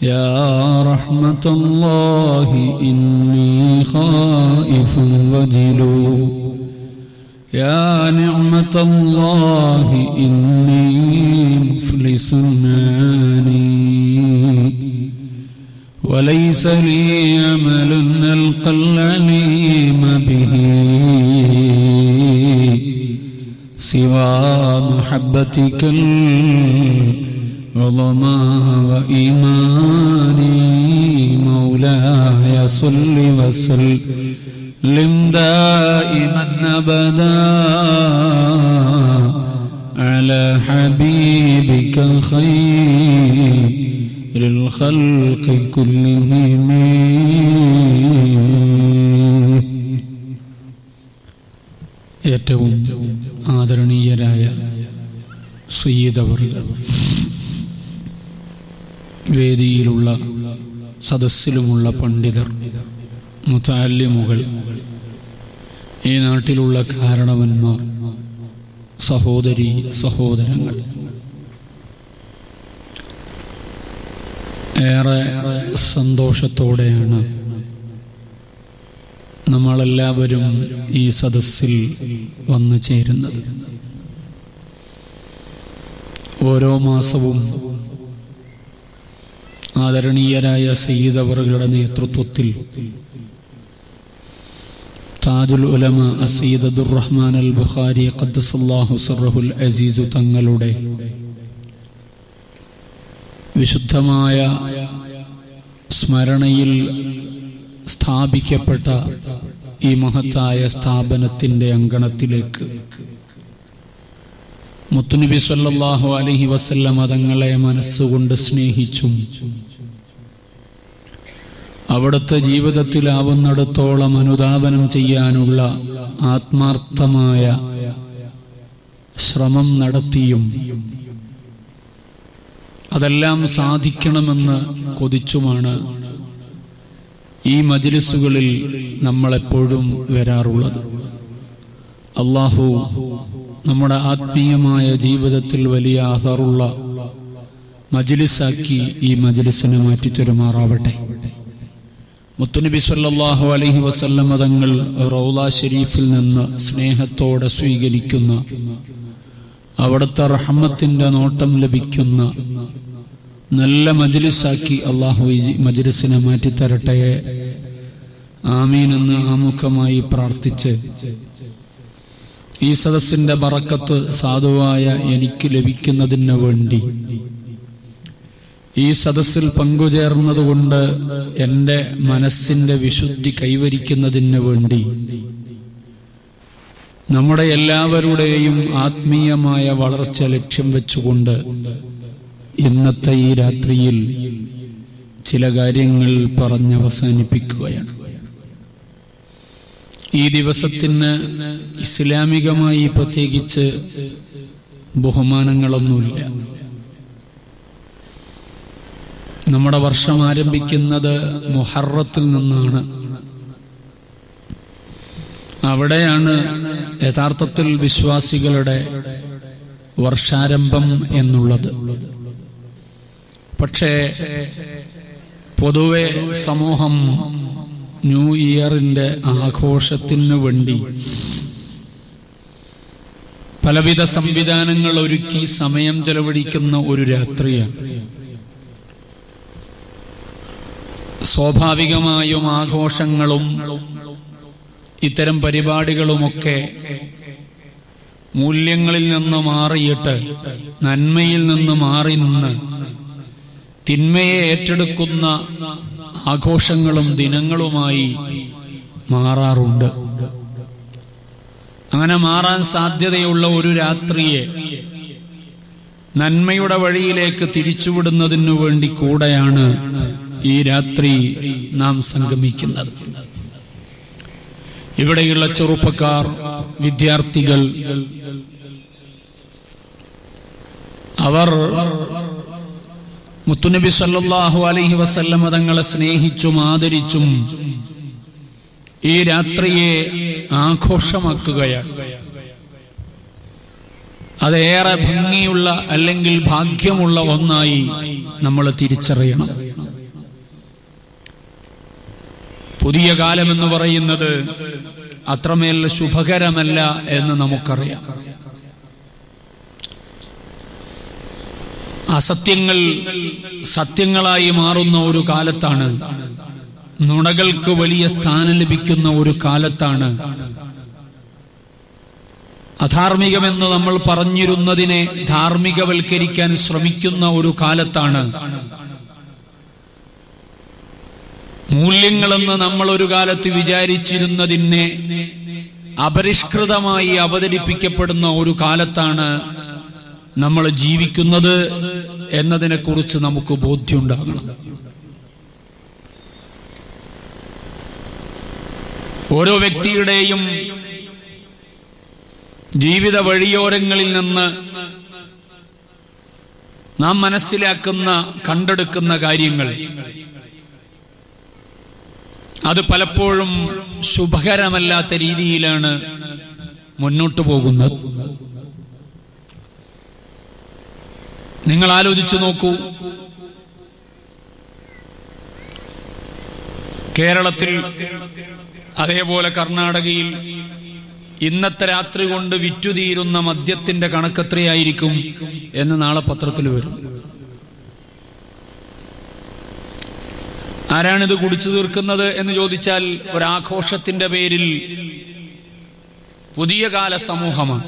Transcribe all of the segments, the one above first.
يا رحمة الله إني خائف وجل يا نعمة الله إني مفلس ناني وليس لي عمل ألقى العليم به سوى محبتك العظمى وإيماني مولاي صل وسلم دائما أبدا على حبيبك خير الخلق كلهم ഏറ്റവും ആദരണീയരായ സയ്യിദവറുകൾ വേദിയിലുള്ള സദസ്സിലുമുള്ള പണ്ഡിതർ മുതാല്യമുകൾ ഈ നാട്ടിലുള്ള കാരണവന്മാർ സഹോദരി സഹോദരങ്ങൾ ഏറെ സന്തോഷത്തോടെയാണ് നമ്മളെല്ലാവരും ഈ സദസ്സിൽ വന്നു ചേരുന്നത് ഓരോ മാസവും ആദരണീയരായ സയ്യിദവറുകളുടെ നേതൃത്വത്തിൽ താജുൽ ഉലമ അസീദ് അബ്ദുറഹ്മാൻ അൽ ബുഖാരി ഖദ്ദസല്ലാഹു സർറഹുൽ അസീസു തങ്ങളുടെ വിശുദ്ധമായ സ്മരണയിൽ സ്ഥാപിക്കപ്പെട്ട ഈ മഹത്തായ സ്ഥാപനത്തിന്റെ അങ്കണത്തിലേക്ക് മുത്തുനബി സല്ലല്ലാഹു അലൈഹി വസല്ലം തങ്ങളെ മനസ്സുകൊണ്ട് സ്നേഹിച്ചും അവിടുത്തെ ജീവിതത്തിലാവുന്നിടത്തോളം അനുധാപനം ചെയ്യാനുള്ള ആത്മാർത്ഥമായ ശ്രമം നടത്തിയും അതെല്ലാം സാധിക്കണമെന്ന് കൊതിച്ചുമാണ് ഈ മജ്ലിസുകളിൽ നമ്മളെപ്പോഴും വരാറുള്ളത് അള്ളാഹു നമ്മുടെ ആത്മീയമായ ജീവിതത്തിൽ വലിയ ആധാറുള്ള മജ്ലിസാക്കി ഈ മജ്ലിസിനെ മാറ്റിച്ചൊരുമാറാവട്ടെ മുത്തുനബി സല്ലല്ലാഹു അലൈഹി വസല്ലം തങ്ങൾ റൗല ഷരീഫിൽ നിന്ന് സ്നേഹത്തോടെ സ്വീകരിക്കുന്ന അവിടുത്തെ റഹമ്മത്തിന്റെ നോട്ടം ലഭിക്കുന്ന നല്ല മജ്ലിസാക്കി അള്ളാഹു ഈ മജ്ലിസിനെ മാറ്റിത്തരട്ടെ ആമീൻ എന്ന് ആമുഖമായി പ്രാർത്ഥിച്ച് ഈ സദസ്സിന്റെ ബറക്കത്ത് സാധുവായ എനിക്ക് ലഭിക്കുന്നതിന് വേണ്ടി ഈ സദസ്സിൽ പങ്കുചേർന്നതുകൊണ്ട് എൻ്റെ മനസ്സിന്റെ വിശുദ്ധി കൈവരിക്കുന്നതിന് വേണ്ടി നമ്മുടെ എല്ലാവരുടെയും ആത്മീയമായ വളർച്ച ലക്ഷ്യം വെച്ചുകൊണ്ട് ഇന്നത്തെ ഈ രാത്രിയിൽ ചില കാര്യങ്ങൾ പറഞ്ഞവസാനിപ്പിക്കുകയാണ് ഈ ദിവസത്തിന് ഇസ്ലാമികമായി പ്രത്യേകിച്ച് ബഹുമാനങ്ങളൊന്നുമില്ല നമ്മുടെ വർഷം ആരംഭിക്കുന്നത് മുഹറത്തിൽ നിന്നാണ് അവിടെയാണ് യഥാർത്ഥത്തിൽ വിശ്വാസികളുടെ വർഷാരംഭം എന്നുള്ളത് പക്ഷേ പൊതുവെ സമൂഹം ന്യൂ ഇയറിന്റെ ആഘോഷത്തിനു വേണ്ടി പലവിധ സംവിധാനങ്ങൾ ഒരുക്കി സമയം ചെലവഴിക്കുന്ന ഒരു രാത്രിയാണ് സ്വാഭാവികമായും ആഘോഷങ്ങളും ഇത്തരം പരിപാടികളുമൊക്കെ മൂല്യങ്ങളിൽ നിന്ന് മാറിയിട്ട് നന്മയിൽ നിന്ന് മാറി നിന്ന് തിന്മയെ ഏറ്റെടുക്കുന്ന ആഘോഷങ്ങളും ദിനങ്ങളുമായി മാറാറുണ്ട് അങ്ങനെ മാറാൻ സാധ്യതയുള്ള ഒരു രാത്രിയെ നന്മയുടെ വഴിയിലേക്ക് തിരിച്ചുവിടുന്നതിനു വേണ്ടി കൂടെയാണ് ഈ രാത്രി നാം സംഗമിക്കുന്നത് ഇവിടെയുള്ള ചെറുപ്പക്കാർ വിദ്യാർത്ഥികൾ അവർ മുത്തുനബി സല്ലല്ലാഹു അലൈഹി വസല്ലമ തങ്ങളെ സ്നേഹിച്ചും ആദരിച്ചും ഈ രാത്രിയെ ആഘോഷമാക്കുകയാണ് അതേറെ ഭംഗിയുള്ള അല്ലെങ്കിൽ ഭാഗ്യമുള്ള ഒന്നായി നമ്മൾ തിരിച്ചറിയണം പുതിയ കാലമെന്ന് പറയുന്നത് അത്രമേൽ ശുഭകരമല്ല എന്ന് നമുക്കറിയാം അസത്യങ്ങൾ സത്യങ്ങളായി മാറുന്ന ഒരു കാലത്താണ് നുണകൾക്ക് വലിയ സ്ഥാനം ലഭിക്കുന്ന ഒരു കാലത്താണ് അധാർമികമെന്ന് നമ്മൾ പറഞ്ഞിരുന്നതിനെ ധാർമ്മികവൽക്കരിക്കാൻ ശ്രമിക്കുന്ന ഒരു കാലത്താണ് മൂല്യങ്ങളെന്ന് നമ്മൾ ഒരു കാലത്ത് വിചാരിച്ചിരുന്നതിനെ അപരിഷ്കൃതമായി അവതരിപ്പിക്കപ്പെടുന്ന ഒരു കാലത്താണ് നമ്മൾ ജീവിക്കുന്നത് എന്നതിനെ കുറിച്ച് നമുക്ക് ബോധ്യമുണ്ടാകണം ഓരോ വ്യക്തിയുടെയും ജീവിത വഴിയോരങ്ങളിൽ നിന്ന് നാം മനസ്സിലാക്കുന്ന കണ്ടെടുക്കുന്ന കാര്യങ്ങൾ അത് പലപ്പോഴും ശുഭകരമല്ലാത്ത രീതിയിലാണ് മുന്നോട്ടു പോകുന്നത് നിങ്ങൾ ആലോചിച്ചു നോക്കൂ കേരളത്തിൽ അതേപോലെ കർണാടകയിൽ ഇന്നത്തെ രാത്രി കൊണ്ട് വിറ്റുതീരുന്ന മദ്യത്തിന്റെ കണക്കെത്രയായിരിക്കും എന്ന് നാളെ പത്രത്തിൽ വരും ആരാണിത് കുടിച്ചു തീർക്കുന്നത് എന്ന് ചോദിച്ചാൽ ഒരാഘോഷത്തിന്റെ പേരിൽ പുതിയ കാല സമൂഹമാണ്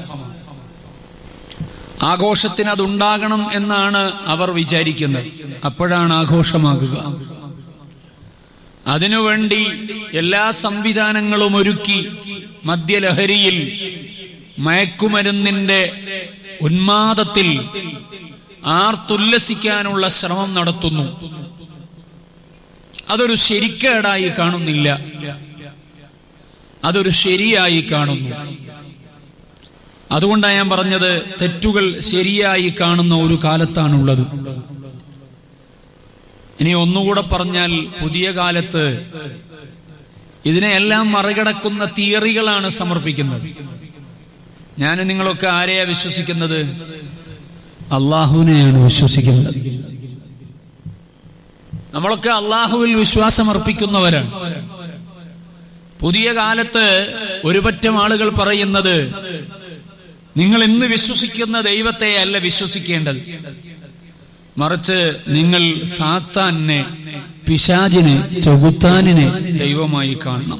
ആഘോഷത്തിന് അതുണ്ടാകണം എന്നാണ് അവർ വിചാരിക്കുന്നത് അപ്പോഴാണ് ആഘോഷമാകുക അതിനുവേണ്ടി എല്ലാ സംവിധാനങ്ങളും ഒരുക്കി മദ്യലഹരിയിൽ മയക്കുമരുന്നിന്റെ ഉന്മാദത്തിൽ ആർത്തുല്ലസിക്കാനുള്ള ശ്രമം നടത്തുന്നു അതൊരു ശരിക്കേടായി കാണുന്നില്ല അതൊരു ശരിയായി കാണുന്നു അതുകൊണ്ടാണ് ഞാൻ പറഞ്ഞത് തെറ്റുകൾ ശരിയായി കാണുന്ന ഒരു കാലത്താണുള്ളത് ഇനി ഒന്നുകൂടെ പറഞ്ഞാൽ പുതിയ കാലത്ത് ഇതിനെയെല്ലാം മറികടക്കുന്ന തിയറികളാണ് സമർപ്പിക്കുന്നത് ഞാൻ നിങ്ങളൊക്കെ ആരെയാ വിശ്വസിക്കുന്നത് അള്ളാഹുവിനെയാണ് വിശ്വസിക്കുന്നത് നമ്മളൊക്കെ അള്ളാഹുവിൽ വിശ്വാസം അർപ്പിക്കുന്നവരാണ് പുതിയ കാലത്ത് ഒരുപറ്റം ആളുകൾ പറയുന്നത് നിങ്ങൾ ഇന്ന് വിശ്വസിക്കുന്ന ദൈവത്തെ അല്ല വിശ്വസിക്കേണ്ടത് മറിച്ച് നിങ്ങൾ സാത്താനെ പിശാചിനെ ചെകുത്താനിനെ ദൈവമായി കാണണം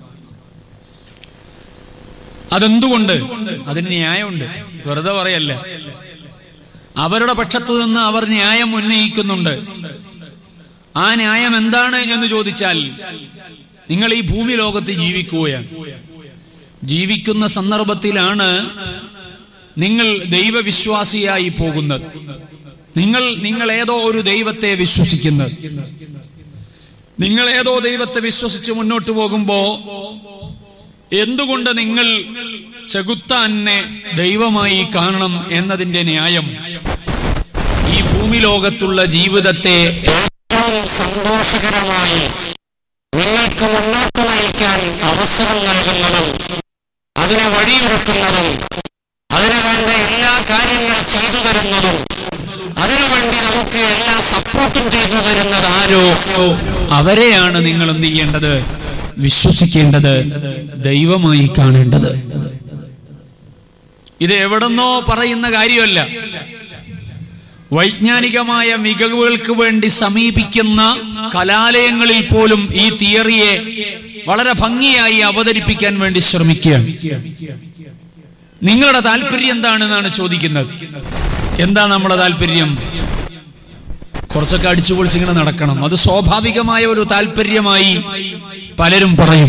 അതെന്തുകൊണ്ട് അതിന് ന്യായമുണ്ട് വെറുതെ പറയല്ല അവരുടെ പക്ഷത്തു നിന്ന് അവർ ന്യായം ഉന്നയിക്കുന്നുണ്ട് ആ ന്യായം എന്താണ് എന്ന് ചോദിച്ചാൽ നിങ്ങൾ ഈ ഭൂമി ലോകത്ത് ജീവിക്കുകയാണ് ജീവിക്കുന്ന സന്ദർഭത്തിലാണ് നിങ്ങൾ ദൈവവിശ്വാസിയായി പോകുന്നത് നിങ്ങൾ നിങ്ങൾ ഏതോ ഒരു ദൈവത്തെ വിശ്വസിക്കുന്നത് നിങ്ങൾ ഏതോ ദൈവത്തെ വിശ്വസിച്ച് മുന്നോട്ട് പോകുമ്പോ എന്തുകൊണ്ട് നിങ്ങൾ ചെകുത്താനെ ദൈവമായി കാണണം എന്നതിന്റെ ന്യായം ഈ ഭൂമി ലോകത്തുള്ള ജീവിതത്തെ ഏറ്റവും സന്തോഷകരമായി നിങ്ങൾക്ക് മുന്നോട്ട് നയിക്കാൻ അവസരം നൽകുന്നതും അതിന് വഴിയൊരുക്കുന്നതും അതിനു വേണ്ട എല്ലാ കാര്യങ്ങൾ ചെയ്തു തരുന്നതും അതിനുവേണ്ടി നമുക്ക് എല്ലാ സപ്പോർട്ടും ചെയ്തു തരുന്നത് ആരോ അവരെയാണ് നിങ്ങൾ എന്ത് ചെയ്യേണ്ടത് വിശ്വസിക്കേണ്ടത് ദൈവമായി കാണേണ്ടത് ഇത് എവിടെന്നോ പറയുന്ന കാര്യമല്ല വൈജ്ഞാനികമായ മികവുകൾക്ക് വേണ്ടി സമീപിക്കുന്ന കലാലയങ്ങളിൽ പോലും ഈ തിയറിയെ വളരെ ഭംഗിയായി അവതരിപ്പിക്കാൻ വേണ്ടി ശ്രമിക്കുകയാണ് നിങ്ങളുടെ താല്പര്യം എന്താണെന്നാണ് ചോദിക്കുന്നത് എന്താ നമ്മുടെ താല്പര്യം കുറച്ചൊക്കെ അടിച്ചു പൊളിച്ചിങ്ങനെ നടക്കണം അത് സ്വാഭാവികമായ ഒരു താല്പര്യമായി പലരും പറയും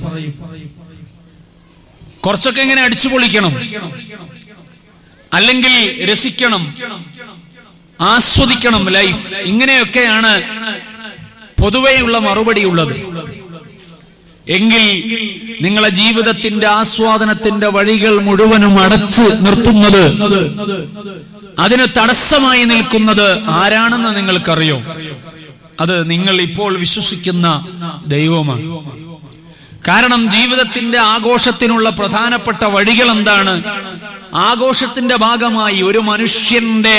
കുറച്ചൊക്കെ ഇങ്ങനെ അടിച്ചു പൊളിക്കണം അല്ലെങ്കിൽ രസിക്കണം ആസ്വദിക്കണം ലൈഫ് ഇങ്ങനെയൊക്കെയാണ് പൊതുവെയുള്ള മറുപടി ഉള്ളത് എങ്കിൽ നിങ്ങളെ ജീവിതത്തിന്റെ ആസ്വാദനത്തിന്റെ വഴികൾ മുഴുവനും അടച്ച് നിർത്തുന്നത് അതിന് തടസ്സമായി നിൽക്കുന്നത് ആരാണെന്ന് നിങ്ങൾക്കറിയോ അത് നിങ്ങൾ ഇപ്പോൾ വിശ്വസിക്കുന്ന ദൈവമാണ് കാരണം ജീവിതത്തിന്റെ ആഘോഷത്തിനുള്ള പ്രധാനപ്പെട്ട വഴികൾ എന്താണ് ആഘോഷത്തിന്റെ ഭാഗമായി ഒരു മനുഷ്യന്റെ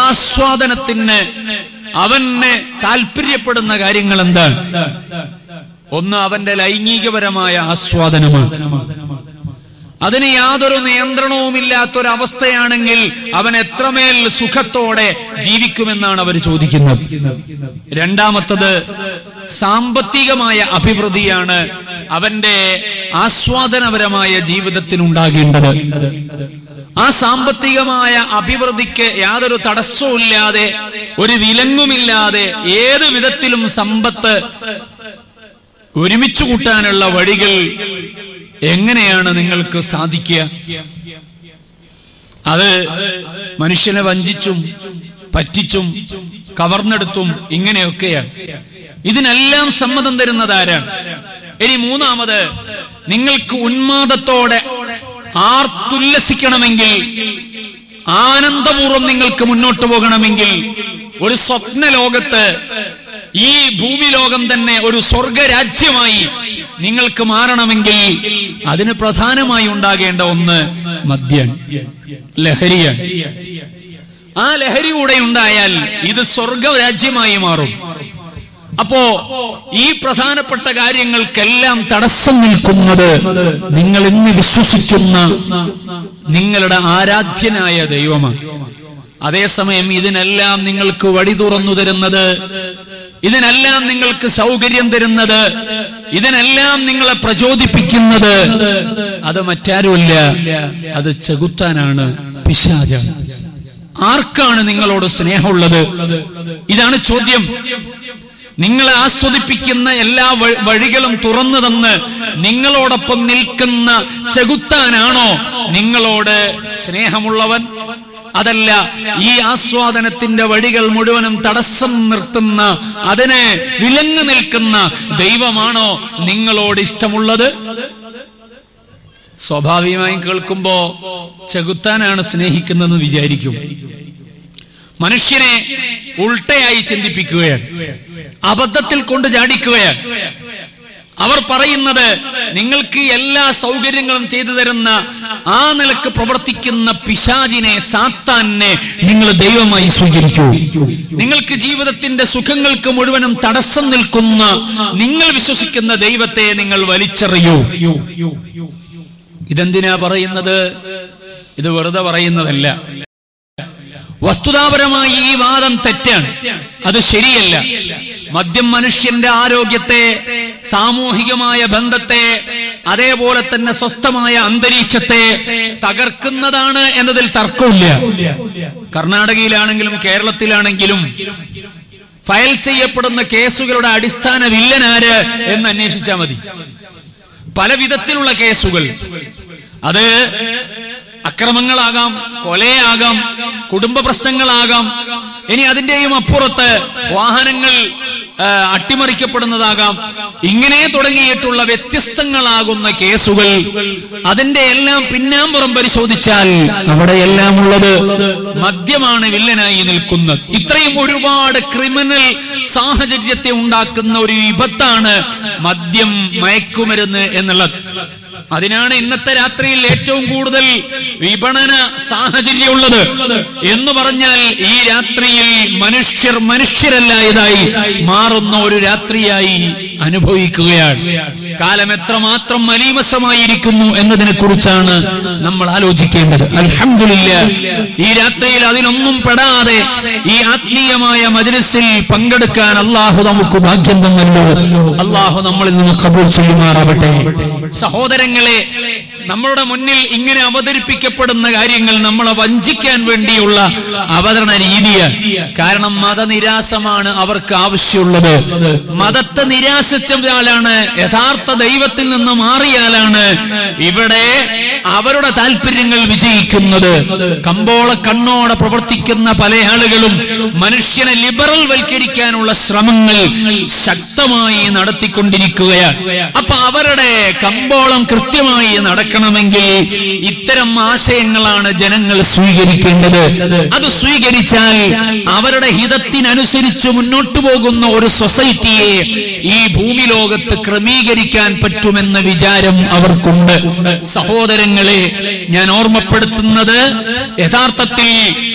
ജീവിതാസ്വാദനത്തിന് അവന് താല്പര്യപ്പെടുന്ന കാര്യങ്ങൾ എന്താണ് ഒന്ന് അവന്റെ ലൈംഗികപരമായ ആസ്വാദനമാണ് അതിന് യാതൊരു നിയന്ത്രണവുമില്ലാത്തൊരവസ്ഥയാണെങ്കിൽ അവൻ എത്രമേൽ സുഖത്തോടെ ജീവിക്കുമെന്നാണ് അവർ ചോദിക്കുന്നത് രണ്ടാമത്തത് സാമ്പത്തികമായ അഭിവൃദ്ധിയാണ് അവന്റെ ആസ്വാദനപരമായ ജീവിതത്തിനുണ്ടാകേണ്ടത് ആ സാമ്പത്തികമായ അഭിവൃദ്ധിക്ക് യാതൊരു തടസ്സവുമില്ലാതെ ഒരു വിലങ്ങുമില്ലാതെ ഏത് വിധത്തിലും സമ്പത്ത് ഒരുമിച്ച് കൂട്ടാനുള്ള വഴികൾ എങ്ങനെയാണ് നിങ്ങൾക്ക് സാധിക്കുക അത് മനുഷ്യനെ വഞ്ചിച്ചും പറ്റിച്ചും കവർന്നെടുത്തും ഇങ്ങനെയൊക്കെയാണ് ഇതിനെല്ലാം സമ്മതം തരുന്നത് ആരാണ് ഇനി മൂന്നാമത് നിങ്ങൾക്ക് ഉന്മാദത്തോടെ ആർത്തുല്ലസിക്കണമെങ്കിൽ ആനന്ദപൂർവ്വം നിങ്ങൾക്ക് മുന്നോട്ട് പോകണമെങ്കിൽ ഒരു സ്വപ്ന ലോകത്ത് ഈ ഭൂമി ലോകം തന്നെ ഒരു സ്വർഗരാജ്യമായി നിങ്ങൾക്ക് മാറണമെങ്കിൽ അതിന് പ്രധാനമായി ഉണ്ടാകേണ്ട ഒന്ന് മദ്യൻ ലഹരിയാണ് ആ ലഹരി കൂടെ ഉണ്ടായാൽ ഇത് സ്വർഗരാജ്യമായി മാറും അപ്പോ ഈ പ്രധാനപ്പെട്ട കാര്യങ്ങൾക്കെല്ലാം തടസ്സം നിൽക്കുന്നത് നിങ്ങൾ ഇന്ന് വിശ്വസിക്കുന്ന നിങ്ങളുടെ ആരാധ്യനായ ദൈവമാണ് അതേസമയം ഇതിനെല്ലാം നിങ്ങൾക്ക് വഴി തുറന്നു തരുന്നത് ഇതിനെല്ലാം നിങ്ങൾക്ക് സൗകര്യം തരുന്നത് ഇതിനെല്ലാം നിങ്ങളെ പ്രചോദിപ്പിക്കുന്നത് അത് മറ്റാരുമല്ല അത് ചെകുത്താനാണ് പിശാചാണ് ആർക്കാണ് നിങ്ങളോട് സ്നേഹമുള്ളത് ഇതാണ് ചോദ്യം നിങ്ങളെ ആസ്വദിപ്പിക്കുന്ന എല്ലാ വ- വഴികളും തുറന്നു തന്ന് നിങ്ങളോടൊപ്പം നിൽക്കുന്ന ചെകുത്താനാണോ നിങ്ങളോട് സ്നേഹമുള്ളവൻ അതല്ല ഈ ആസ്വാദനത്തിന്റെ വഴികൾ മുഴുവനും തടസ്സം നിർത്തുന്ന അതിന് വിലങ്ങു നിൽക്കുന്ന ദൈവമാണോ നിങ്ങളോട് ഇഷ്ടമുള്ളത് സ്വാഭാവികമായും കേൾക്കുമ്പോ ചെകുത്താനാണ് സ്നേഹിക്കുന്നതെന്ന് വിചാരിക്കും മനുഷ്യനെ ഉൾട്ടയായി ചിന്തിപ്പിക്കുകയാണ് അബദ്ധത്തിൽ കൊണ്ട് ചാടിക്കുകയാണ് അവർ പറയുന്നത് നിങ്ങൾക്ക് എല്ലാ സൗകര്യങ്ങളും ചെയ്തു തരുന്ന ആ നിലക്ക് പ്രവർത്തിക്കുന്ന പിശാചിനെ സാത്താനെ നിങ്ങൾ ദൈവമായി സ്വീകരിക്കൂ നിങ്ങൾക്ക് ജീവിതത്തിന്റെ സുഖങ്ങൾക്ക് മുഴുവനും തടസ്സം നിൽക്കുന്ന നിങ്ങൾ വിശ്വസിക്കുന്ന ദൈവത്തെ നിങ്ങൾ വലിച്ചെറിയൂ ഇതെന്തിനാ പറയുന്നത് ഇത് വെറുതെ പറയുന്നതല്ല വസ്തുതാപരമായി ഈ വാദം തെറ്റാണ് അത് ശരിയല്ല മദ്യം മനുഷ്യന്റെ ആരോഗ്യത്തെ സാമൂഹികമായ ബന്ധത്തെ അതേപോലെ തന്നെ സ്വസ്ഥമായ അന്തരീക്ഷത്തെ തകർക്കുന്നതാണ് എന്നതിൽ തർക്കമില്ല കർണാടകയിലാണെങ്കിലും കേരളത്തിലാണെങ്കിലും ഫയൽ ചെയ്യപ്പെടുന്ന കേസുകളുടെ അടിസ്ഥാന വില്ലനാര് എന്ന് അന്വേഷിച്ചാൽ മതി പല വിധത്തിലുള്ള കേസുകൾ അത് അക്രമങ്ങളാകാം കൊലയാകാം കുടുംബ പ്രശ്നങ്ങളാകാം ഇനി അതിന്റെയും അപ്പുറത്ത് വാഹനങ്ങൾ ആ, അട്ടിമറിക്കപ്പെടുന്നതാകാം ഇങ്ങനെ തുടങ്ങിയിട്ടുള്ള വ്യത്യസ്തങ്ങളാകുന്ന കേസുകൾ അതിന്റെ എല്ലാം പിന്നാമ്പുറം പരിശോധിച്ചാൽ അവിടെ എല്ലാം ഉള്ളത് മദ്യമാണ് വില്ലനായി നിൽക്കുന്നത് ഇത്രയും ഒരുപാട് ക്രിമിനൽ സാഹചര്യത്തെ ഉണ്ടാക്കുന്ന ഒരു വിപത്താണ് മദ്യം മയക്കുമരുന്ന് എന്നുള്ളത് അതിനാണ് ഇന്നത്തെ രാത്രിയിൽ ഏറ്റവും കൂടുതൽ വിപണന സാഹചര്യമുള്ളത് എന്ന് പറഞ്ഞാൽ ഈ രാത്രിയിൽ മനുഷ്യർ മനുഷ്യരല്ലായതായി മാറുന്ന ഒരു രാത്രിയായി അനുഭവിക്കുകയാണ് കാലം എത്രമാത്രം മലീമസമായിരിക്കുന്നു എന്നതിനെ കുറിച്ചാണ് നമ്മൾ ആലോചിക്കേണ്ടത് അൽഹംദുലില്ല ഈ രാത്രിയിൽ അതിനൊന്നും പെടാതെ ഈ ആത്മീയമായ മജ്ലിസിൽ പങ്കെടുക്കാൻ അള്ളാഹു നമുക്ക് ഭാഗ്യം തന്നല്ലോ അള്ളാഹു നമ്മളിൽ നിന്ന് കബൂൾ ചെയ്യുമാറാവട്ടെ സഹോദരങ്ങളെ നമ്മളുടെ മുന്നിൽ ഇങ്ങനെ അവതരിപ്പിക്കപ്പെടുന്ന കാര്യങ്ങൾ നമ്മളെ വഞ്ചിക്കാൻ വേണ്ടിയുള്ള അവതരണ രീതിയാണ് കാരണം മതനിരാസമാണ് അവർക്ക് ആവശ്യമുള്ളത് മതത്തെ നിരാശിച്ചാലാണ് യഥാർത്ഥ ദൈവത്തിൽ നിന്ന് മാറിയാലാണ് ഇവിടെ അവരുടെ താല്പര്യങ്ങൾ വിജയിക്കുന്നത് കമ്പോള കണ്ണോടെ പ്രവർത്തിക്കുന്ന പല ആളുകളും മനുഷ്യനെ ലിബറൽ വൽക്കരിക്കാനുള്ള ശ്രമങ്ങൾ ശക്തമായി നടത്തിക്കൊണ്ടിരിക്കുകയാണ് അപ്പൊ അവരുടെ കമ്പോളം കൃത്യമായി നടക്കണം നടക്കണമെങ്കിൽ ഇത്തരം ആശയങ്ങളാണ് ജനങ്ങൾ സ്വീകരിക്കേണ്ടത് അത് സ്വീകരിച്ചാൽ അവരുടെ ഹിതത്തിനനുസരിച്ച് മുന്നോട്ടു പോകുന്ന ഒരു സൊസൈറ്റിയെ ഈ ഭൂമി ലോകത്ത് ക്രമീകരിക്കാൻ പറ്റുമെന്ന വിചാരം അവർക്കുണ്ട് സഹോദരങ്ങളെ ഞാൻ ഓർമ്മപ്പെടുത്തുന്നത് യഥാർത്ഥത്തിൽ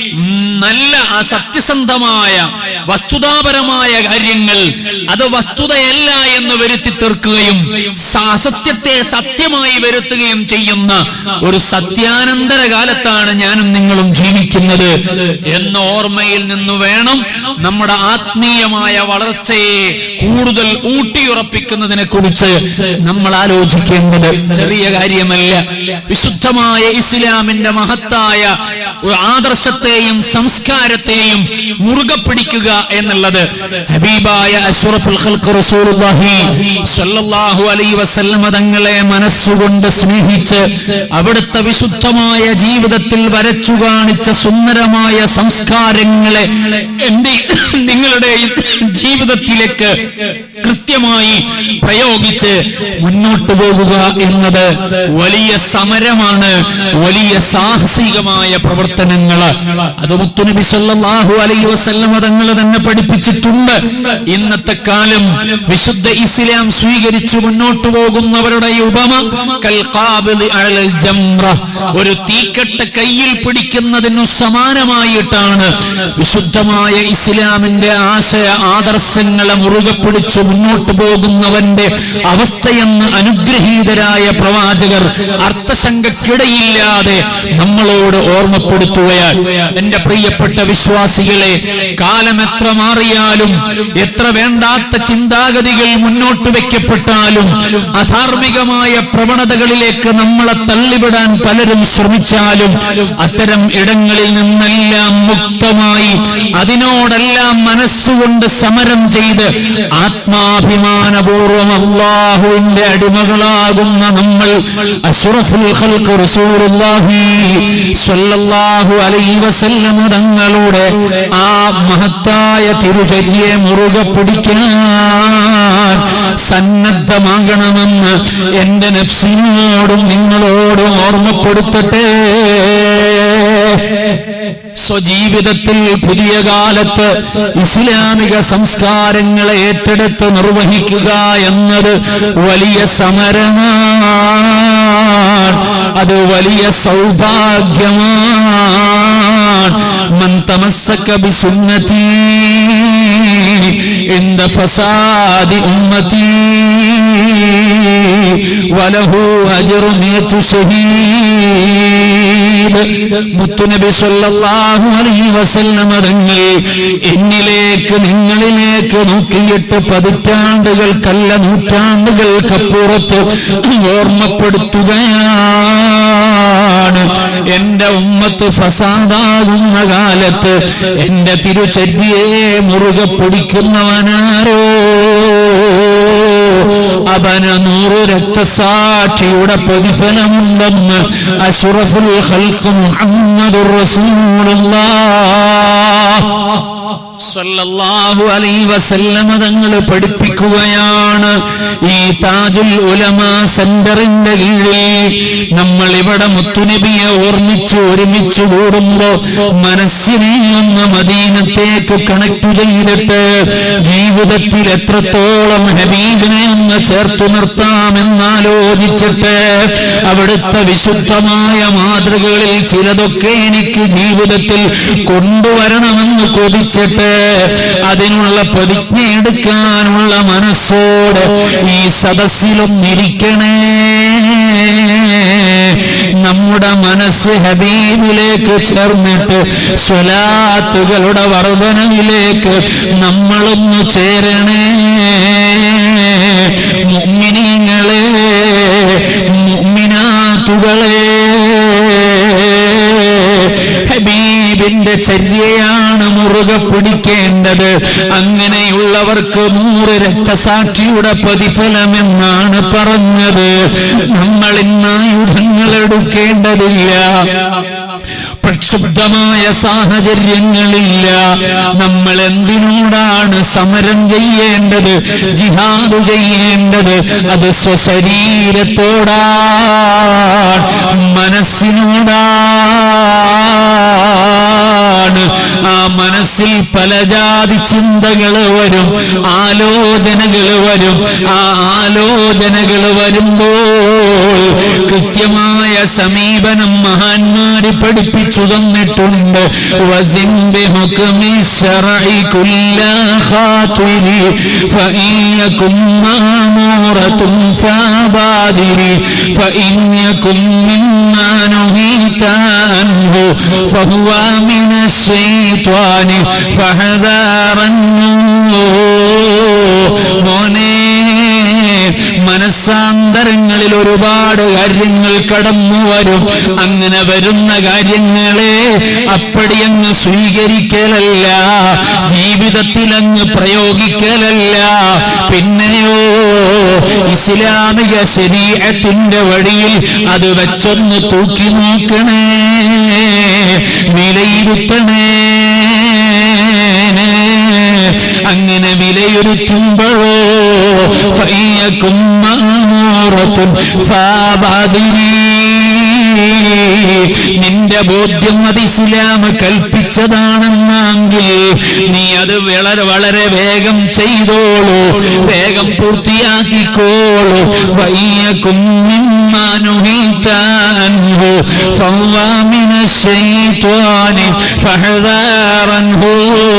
നല്ല ആ സത്യസന്ധമായ വസ്തുതാപരമായ കാര്യങ്ങൾ അത് വസ്തുതയല്ല എന്ന് വരുത്തി തീർക്കുകയും സ- അസത്യത്തെ സത്യമായി വരുത്തുകയും ചെയ്യുന്ന ഒരു സത്യാനന്തര കാലത്താണ് ഞാനും നിങ്ങളും ജീവിക്കുന്നത് എന്ന ഓർമ്മയിൽ നിന്ന് വേണം നമ്മുടെ ആത്മീയമായ വളർച്ചയെ കൂടുതൽ ഊട്ടിയുറപ്പിക്കുന്നതിനെ കുറിച്ച് നമ്മൾ ആലോചിക്കേണ്ടത് ചെറിയ കാര്യമല്ല വിശുദ്ധമായ ഇസ്ലാമിന്റെ മഹത്തായ ഒരു ആദർശത്തെയും സംസ്കാരത്തെയും മുറുകെ പിടിക്കുക എന്നുള്ളത് ഹബീബായ അഷ്റഫുൽ ഖൽഖ് റസൂലുള്ളാഹി സ്വല്ലല്ലാഹു അലൈഹി വസല്ലമ തങ്ങളെ മനസ്സുകൊണ്ട് സ്നേഹിച്ച് അവിടുത്തെ വിശുദ്ധമായ ജീവിതത്തിൽ വരച്ചു കാണിച്ച സുന്ദരമായ സംസ്കാരങ്ങളെ എന്റെ നിങ്ങളുടെ ജീവിതത്തിലേക്ക് കൃത്യമായി പ്രയോഗിച്ച് മുന്നോട്ട് പോകുക എന്നത് വലിയ സമരമാണ് വലിയ സാഹസികമായ പ്രവർത്തനങ്ങൾ അത് മുത്തുനബി സല്ലല്ലാഹു അലൈഹി വസല്ലമ തങ്ങൾ തന്നെ പഠിപ്പിച്ചിട്ടുണ്ട് ഇന്നത്തെ കാലം വിശുദ്ധ ഇസ്ലാം സ്വീകരിച്ചു മുന്നോട്ട് പോകുന്നവരുടെ ഉപമ കൽഖാബിദ് അലൽ ജംറ ഒരു തീക്കട്ട കയ്യിൽ പിടിക്കുന്നതിനു സമാനമായിട്ടാണ് വിശുദ്ധമായ ഇസ്ലാമിന്റെ ആശയ ആദർശങ്ങളെ മുറുകെ പിടിച്ചു മുന്നോട്ട് പോകുന്നവന്റെ അവസ്ഥയെന്ന് അനുഗ്രഹീതരായ പ്രവാചകർ അർത്ഥശങ്കക്കിടയില്ലാതെ നമ്മളോട് ഓർമ്മപ്പെടുത്തുകയാണ് എന്റെ പ്രിയപ്പെട്ട വിശ്വാസികളെ കാലം എത്ര മാറിയാലും എത്ര വേണ്ടാത്ത ചിന്താഗതികൾ മുന്നോട്ട് വെക്കപ്പെട്ടാലും അധാർമികമായ പ്രവണതകളിലേക്ക് നമ്മളെ തള്ളിവിടാൻ പലരും ശ്രമിച്ചാലും അത്തരം ഇടങ്ങളിൽ നിന്നെല്ലാം മുക്തമായി അതിനോടെല്ലാം മനസ്സുകൊണ്ട് സമരം ചെയ്ത് ആത്മാഭിമാനപൂർവം അള്ളാഹുവിന്റെ അടിമകളാകുന്ന നമ്മൾ അഷ്റഫുൽ ഖൽഖ് റസൂലുള്ളാഹി സ്വല്ലല്ലാഹു അലൈഹി വസല്ലം തങ്ങളുടെ ആ മഹത്തായ തിരുചര്യയെ മുറുകെ പിടിക്കാൻ സന്നദ്ധമാകണമെന്ന് എന്റെ നഫ്സിനോടും നിങ്ങളോടും ഓർമ്മപ്പെടുത്തട്ടെ സ്വജീവിതത്തിൽ പുതിയ കാലത്ത് ഇസ്ലാമിക സംസ്കാരങ്ങളെ ഏറ്റെടുത്ത് നിർവഹിക്കുക എന്നത് വലിയ സമരമാണ് അത് വലിയ സൗഭാഗ്യമാണ് മൻ തമസ്സക ബിസുന്നതി عند فساد أمتي وله أجر مئة شهيد മുത്തുനബി സല്ലല്ലാഹു അലൈഹി വസല്ലമ തങ്ങൾ എന്നിലേക്ക് നിങ്ങളിലേക്ക് നോക്കിയിട്ട് പതിറ്റാണ്ടുകൾക്കല്ല നൂറ്റാണ്ടുകൾക്കപ്പുറത്ത് ഓർമ്മപ്പെടുത്തുകയാണ് എന്റെ ഉമ്മത്ത് ഫസാദാകുന്ന കാലത്ത് എന്റെ തിരുചര്യയെ മുറുകെ പിടിക്കുന്നവനാരോ അവന നൂറ് രക്തസാക്ഷിയുടെ പ്രതിഫലമുണ്ടെന്ന് അഷറഫുൽ ഖൽഖ് മുഹമ്മദുർ റസൂലുള്ളാഹ് സല്ലല്ലാഹു അലൈഹി വസല്ലമ തങ്ങൾ പഠിപ്പിക്കുകയാണ് ഈ താജുൽ ഉലമ സെന്ററിന്റെ കീഴിൽ നമ്മൾ ഇവിടെ മുത്തുനബിയെ ഓർമ്മിച്ച് ഒരുമിച്ച് കൂടുമ്പോ മനസ്സിനെ ഒന്ന് മദീനത്തേക്ക് കണക്ട് ചെയ്തിട്ട് ജീവിതത്തിൽ എത്രത്തോളം ഹബീബിനെ ഒന്ന് ചേർത്തു നിർത്താമെന്നാലോചിച്ചിട്ട് അവിടുത്തെ വിശുദ്ധമായ മാതൃകകളിൽ ചിലതൊക്കെ എനിക്ക് ജീവിതത്തിൽ കൊണ്ടുവരണമെന്ന് കൊതിച്ചിട്ട് അതിനുള്ള പ്രതിജ്ഞ എടുക്കാനുള്ള മനസ്സോട് ഈ സദസ്സിലൊന്നിരിക്കണേ നമ്മുടെ മനസ്സ് ഹബീബിലേക്ക് ചേർന്നിട്ട് സ്വലാത്തുകളുടെ വർധനവിലേക്ക് നമ്മളൊന്ന് ചേരണേ മുഅ്മിനീങ്ങളെ മുഅ്മിനാത്തുകളെ ഹബീബിന്റെ ചര്യയാണ് മുറുകെ പിടിക്കേണ്ടത് അങ്ങനെയുള്ളവർക്ക് നൂറ് രക്തസാക്ഷിയുടെ പ്രതിഫലമെന്നാണ് പറഞ്ഞത് നമ്മൾ ഇന്ന് ആയുധങ്ങൾ എടുക്കേണ്ടതില്ല പക്ഷെ പ്രക്ഷുബ്ധമായ സാഹചര്യങ്ങളില്ല നമ്മൾ എന്തിനോടാണ് സമരം ചെയ്യേണ്ടത് ജിഹാദ് ചെയ്യേണ്ടത് അത് സ്വശരീരത്തോടാണ് മനസ്സിനോടാണ് ആ മനസ്സിൽ പല ജാതി ചിന്തകൾ വരും ആലോചനകൾ വരും ആ ആലോചനകൾ വരുമ്പോൾ കൃത്യമായ സമീപനം മഹാന്മാര് പഠിപ്പിച്ചു തന്നിട്ടുണ്ട് വസിൻ ബിഹുക്മി ശർഇ കുല്ല ഖാതിരി ഫഇൻ യകും മാമൂറത്തും ഫബാദിരി ഫഇൻ യകും മിമ്മാ نهيت عنه فهو من الشيطان فحذارا മോനെ മനസ്സാന്തരങ്ങളിൽ ഒരുപാട് കാര്യങ്ങൾ കടന്നു വരും അങ്ങനെ വരുന്ന കാര്യങ്ങളെ അപ്പടിയങ്ങ് സ്വീകരിക്കലല്ല ജീവിതത്തിൽ അങ്ങ് പ്രയോഗിക്കലല്ല പിന്നെയോ ഇസ്ലാമിക ശരീരത്തിന്റെ വഴിയിൽ അത് വെച്ചൊന്ന് തൂക്കി നോക്കണേ വിലയിരുത്തണേ അങ്ങനെ വിലയിരുത്തുമ്പോഴോ ഫയ്യക്കും മാമൂറത്തുൻ ഫാബാദിരീ നിന്റെ ബോധ്യം അത് ഇസ്ലാം കൽപ്പിച്ചതാണെന്നെങ്കിൽ നീ അത് വളരെ വളരെ വേഗം ചെയ്തോളൂ വേഗം പൂർത്തിയാക്കിക്കോളൂ വയ്യക്കും മിമ്മാനുഹീത്താൻഹു ഫവ്വാമിന ശൈത്വാനി ഫഹദാറൻഹു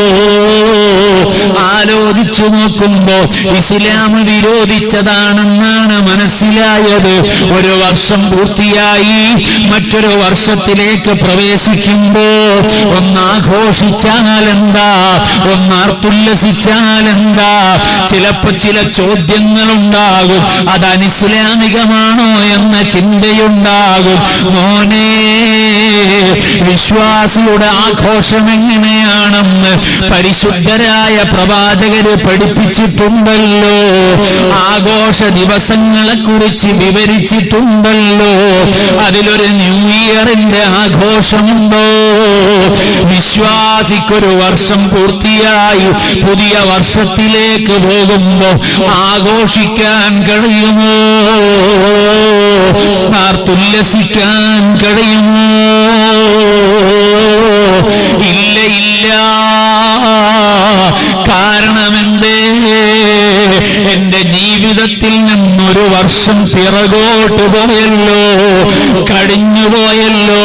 ആലോചിച്ചു നോക്കുമ്പോ ഇസ്ലാം വിരോധിച്ചതാണെന്നാണ് മനസ്സിലായത് ഒരു വർഷം പൂർത്തിയായി മറ്റൊരു വർഷത്തിലേക്ക് പ്രവേശിക്കുമ്പോ ഒന്നാഘോഷിച്ചാലെന്താ ഒന്നാർത്തുല്ലസിച്ചാലെന്താ ചിലപ്പോ ചില ചോദ്യങ്ങളുണ്ടാകും അത് അനിസ്ലാമികമാണോ എന്ന ചിന്തയുണ്ടാകും മോനെ വിശ്വാസിയുടെ ആഘോഷം എങ്ങനെയാണെന്ന് പരിശുദ്ധരായ പ്രവാചകര് പഠിപ്പിച്ചിട്ടുണ്ടല്ലോ ആഘോഷ ദിവസങ്ങളെ കുറിച്ച് വിവരിച്ചിട്ടുണ്ടല്ലോ അതിലൊരു ന്യൂ ഇയറിന്റെ ആഘോഷമുണ്ടോ വിശ്വാസിക്കൊരു വർഷം പൂർത്തിയായി പുതിയ വർഷത്തിലേക്ക് പോകുമ്പോ ആഘോഷിക്കാൻ കഴിയുമോ ആർത്തുല്ലസിക്കാൻ കഴിയുമോ ഇല്ല ഇല്ല കാരണമെന്തേ എന്റെ ജീവിതത്തിൽ നിന്നൊരു വർഷം പിറകോട്ട് പോയല്ലോ കടിഞ്ഞുപോയല്ലോ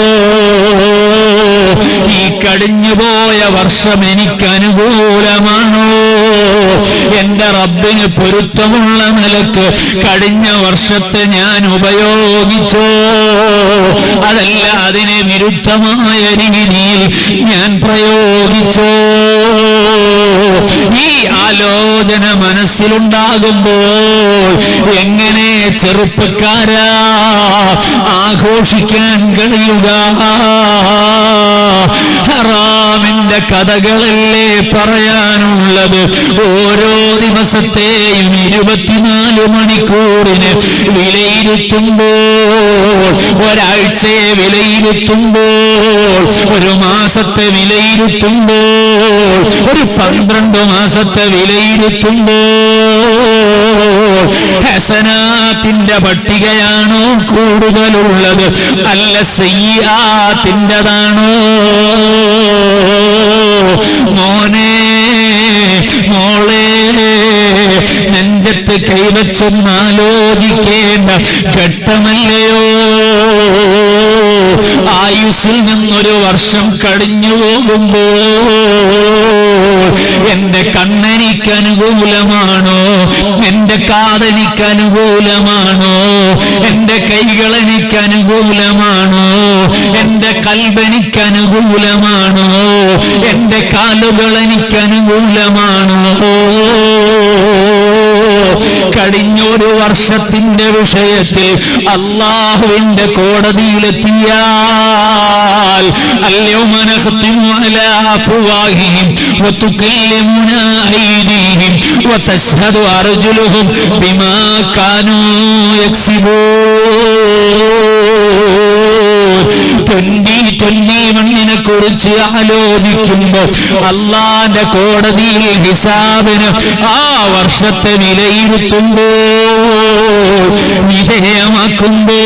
ഈ കടിഞ്ഞുപോയ വർഷം എനിക്ക് അനുകൂലമാണോ എന്റെ റബ്ബിന് പൊരുത്തമുള്ള നിലക്ക് കഴിഞ്ഞ വർഷത്തെ ഞാൻ ഉപയോഗിച്ചോ അതല്ല അതിന് വിരുദ്ധമായ രീതിയിൽ ഞാൻ പ്രയോഗിച്ചോ ഈ ആലോചന മനസ്സിലുണ്ടാകുമ്പോൾ എങ്ങനെ ചെറുപ്പക്കാരാ ആഘോഷിക്കാൻ കഴിയുക ഹറാമിന്റെ കഥകളല്ലേ പറയാനുള്ളത് ഓരോ ദിവസത്തെയും ഇരുപത്തിനാല് മണിക്കൂറിന് വിലയിരുത്തുമ്പോൾ ഒരാഴ്ചയെ വിലയിരുത്തുമ്പോൾ ഒരു മാസത്തെ വിലയിരുത്തുമ്പോൾ ഒരു പന്ത്രണ്ട് മാസത്തെ വിലയിരുത്തുമ്പോൾ ഹസനാത്തിന്റെ പട്ടികയാണോ കൂടുതലുള്ളത് അല്ല സയ്യാത്തിൻ്റെതാണോ മോനെ മോളെ നെഞ്ചത്ത് കൈവച്ചൊന്നാലോചിക്കേണ്ട ഘട്ടമല്ലയോ ആയുസ്സിൽ നിന്നൊരു വർഷം കഴിഞ്ഞു പോകുമ്പോ എന്റെ കണ്ണെനിക്ക് അനുകൂലമാണോ എന്റെ കാതെനിക്ക് അനുകൂലമാണോ എന്റെ കൈകൾ എനിക്ക് അനുകൂലമാണോ എന്റെ കൽബനിക്ക് അനുകൂലമാണോ എന്റെ കാലുകൾ എനിക്ക് അനുകൂലമാണോ കഴിഞ്ഞൊരു വർഷത്തിന്റെ വിഷയത്തിൽ അള്ളാഹുവിന്റെ കോടതിയിലെത്തിയാൽ اليوم نختم على أفواههم وتكلمنا أيديهم وتشهد أرجلهم بما كانوا يكسبون ട്വന്റി ട്വന്റി വൺ കുറിച്ച് ആലോചിക്കുമ്പോ അള്ളാന്റെ കോടതിയിൽ ഹിസാബിന് ആ വർഷത്തെ വിലയിരുത്തുമ്പോ വിധേയമാക്കുമ്പോ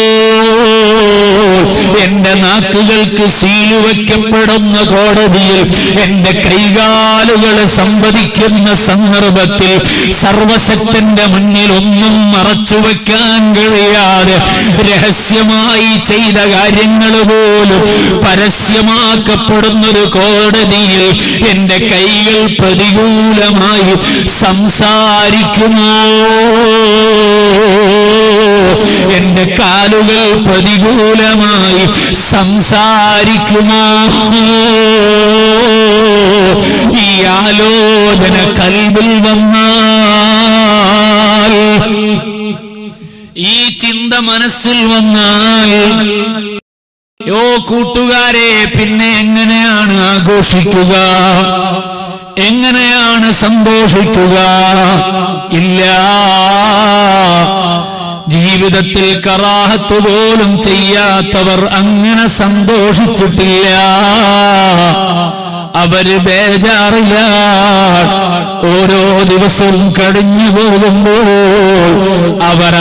എന്റെ നാക്കുകൾക്ക് സീല് വയ്ക്കപ്പെടുന്ന കോടതിയിൽ എന്റെ കൈകാലുകൾ സംവദിക്കുന്ന സന്ദർഭത്തിൽ സർവശക്തന്റെ മുന്നിൽ ഒന്നും മറച്ചു വെക്കാൻ കഴിയാതെ രഹസ്യമായി ചെയ്ത കാര്യങ്ങൾ പോലും പരസ്യമാക്കപ്പെടുന്നൊരു കോടതിയിൽ എന്റെ കൈകൾ പ്രതികൂലമായി സംസാരിക്കുമോ എന്റെ കാലുകൾ പ്രതികൂലമായി സംസാരിക്കുമോ ഈ ആലോചന കൽവിൽ വന്നാൽ ഈ ചിന്ത മനസ്സിൽ വന്നാൽ യോ കൂട്ടുകാരെ പിന്നെ എങ്ങനെയാണ് ആഘോഷിക്കുക എങ്ങനെയാണ് സന്തോഷിക്കുക ഇല്ല ജീവിതത്തിൽ കറാഹത്ത് പോലും ചെയ്യാത്തവർ അങ്ങനെ സന്തോഷിച്ചിട്ടില്ല അവര് ബേജാറില്ല ഓരോ ദിവസവും കഴിഞ്ഞു പോകുമ്പോൾ അവർ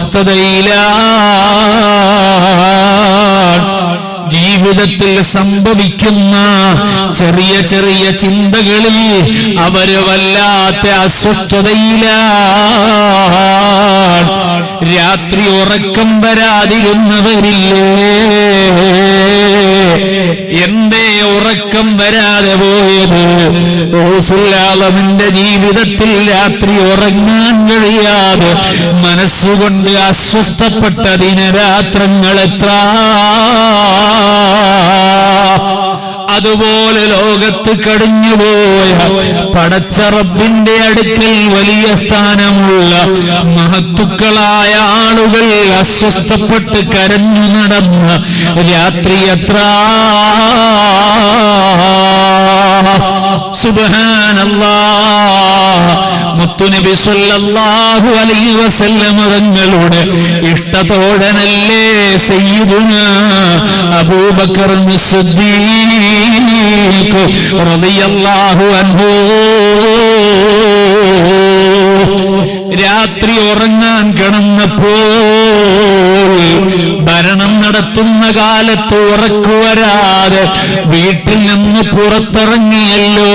അസ്വസ്ഥതയിലാണ് ജീവിതത്തിൽ സംഭവിക്കുന്ന ചെറിയ ചെറിയ ചിന്തകളിൽ അവര് വല്ലാത്ത അസ്വസ്ഥതയിലാണ് രാത്രി ഉറക്കം വരാതിരുന്നവരില്ലേ എന്തേ ഉറക്കം വരാതെ പോയത് ഓസുല്ലാളമിന്റെ ജീവിതത്തിൽ രാത്രി ഉറങ്ങാൻ കഴിയാതെ മനസ്സുകൊണ്ട് അസ്വസ്ഥപ്പെട്ട ദിനരാത്രങ്ങൾ എത്ര അതുപോലെ ലോകത്ത് കടിഞ്ഞുപോയ പടച്ചറബിന്റെ അടുക്കൽ വലിയ സ്ഥാനമുള്ള മഹത്തുക്കളായ ആളുകൾ അസ്വസ്ഥപ്പെട്ട് കരഞ്ഞു നടന്ന രാത്രി എത്ര സുബഹാനല്ലാ മുത്തുനബി സല്ലല്ലാഹു അലൈഹി വസല്ലം തങ്ങളുടെ ഇഷ്ടത്തോടനല്ലേ സയ്യിദുന അബൂബക്കർ സിദ്ദീഖ് റളിയല്ലാഹു അൻഹു രാത്രി ഉറങ്ങാൻ കിടന്നപ്പോൾ ഭരണം നടത്തുന്ന കാലത്ത് ഉറക്കുവരാതെ വീട്ടിൽ നിന്ന് പുറത്തിറങ്ങിയല്ലോ